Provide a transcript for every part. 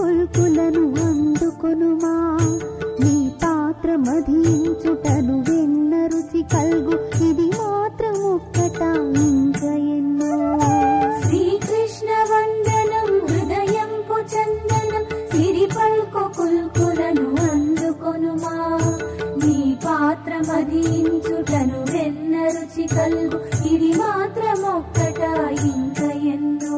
కొల్కులను అందుకొనుమా నీ పాత్ర మధించుటను వెన్న రుచి కల్గు ఇది మాత్రం ఒక్కట ఇంకా ఎన్నో శ్రీకృష్ణ వందనం హృదయంపు చందనం సిరి పల్కు కుల్కులను అందుకొనుమా నీ పాత్ర మదించుటను వెన్న రుచి కల్గు ఇది మాత్రం ఒక్కట ఇంకా ఎన్నో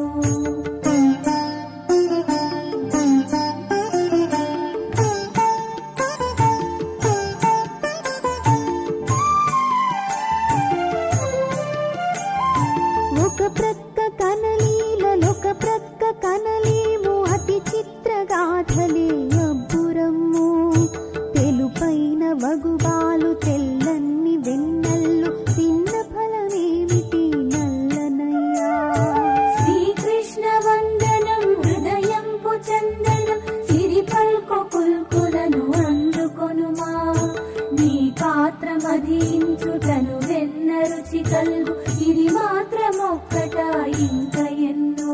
ఒక ప్రక్క కనలీలొక ప్రక్క కనలేము అతి చిత్రగాథలే అబ్బురమ్ము తెలుపైన వగుబాలు తెల్లన్ని వెన్నల్లు తిన్న ఫలమేమిటి నల్లనయ్యా శ్రీకృష్ణ వందనం హృదయంపు చందనం సిరి పల్కు కుల్కులను అందుకొనుమా నీ పాత్ర మదించుటను వెన్న రుచి కల్గు ఇది మాత్రం ఒక్కట ఇంకా ఎన్నో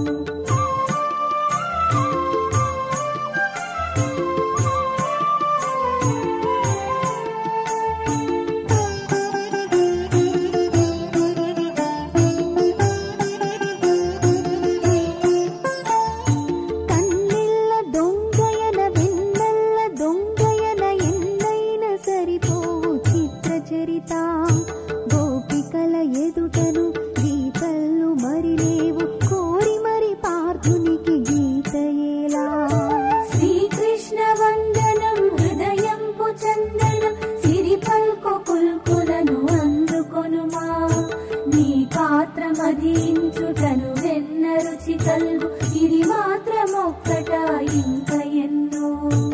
కన్నెల్ల దొంగయన వెన్నెల్ల దొంగయన ఎన్నైన సరిపోవు చిత్ర చరిత గోపికల ఎదుటను గీతలు మరి లేవు కోరి మరి పార్థునికి గీత ఎలా శ్రీకృష్ణ వందనం హృదయంపు చందనం సిరి పల్కు కుల్కులను అందుకొనుమా నీ పాత్ర మదించుటను వెన్న రుచి కల్గు ఇది మాత్రం ఒక్కట ఇంకా ఎన్నో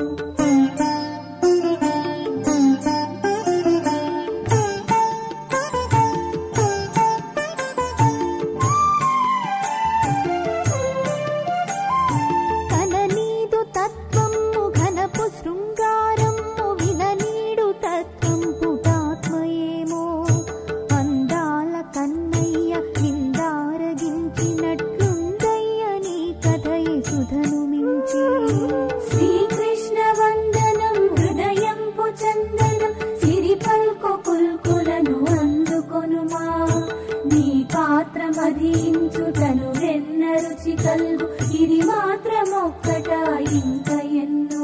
కననీదు తత్వము ఘనపు శృంగారము విననీడు తత్వం పుటాత్మయేమో అందాల కన్నయ్య నిందారగించినట్లుందయ్య నీ కథయి సుధను మించి శ్రీకృష్ణ వందనం హృదయంపు చందనం సిరి పల్కు కుల్కులను అందుకొనుమా నీ పాత్ర మదించుటను వెన్న రుచి కల్గు ఇది మాత్రం ఒక్కట ఇంకా ఎన్నో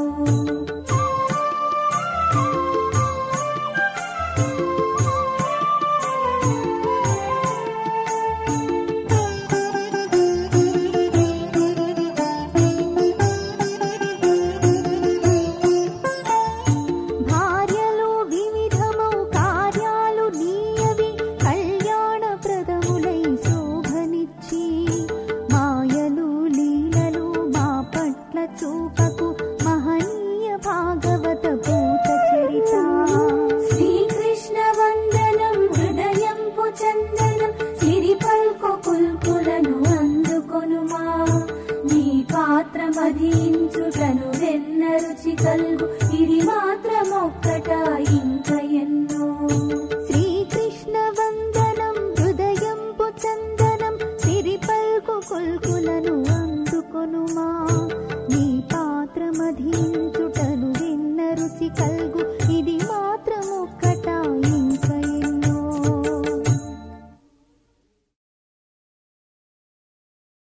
భార్యలు వివిధము కార్యాలు నీయవి కళ్యాణప్రదములై శోభనిచ్చి మాయలు లీలలు మా పట్ల చూపకు మహనీయ భాగవత భూత చరిత శ్రీకృష్ణ వందనం హృదయంపు చందనం సిరి పల్కు కుల్కులను అందుకొనుమా నీ పాత్ర మదించుటను వెన్న రుచి కల్గు ఇది మాత్రం ఒక్కట ఇంకా ఎన్నో శ్రీకృష్ణ వందనం హృదయంపు చందనం సిరిపల్కు కొల్కులను అందుకొనుమా నీ పాత్ర మధించుటను విన్న రుచి కల్గు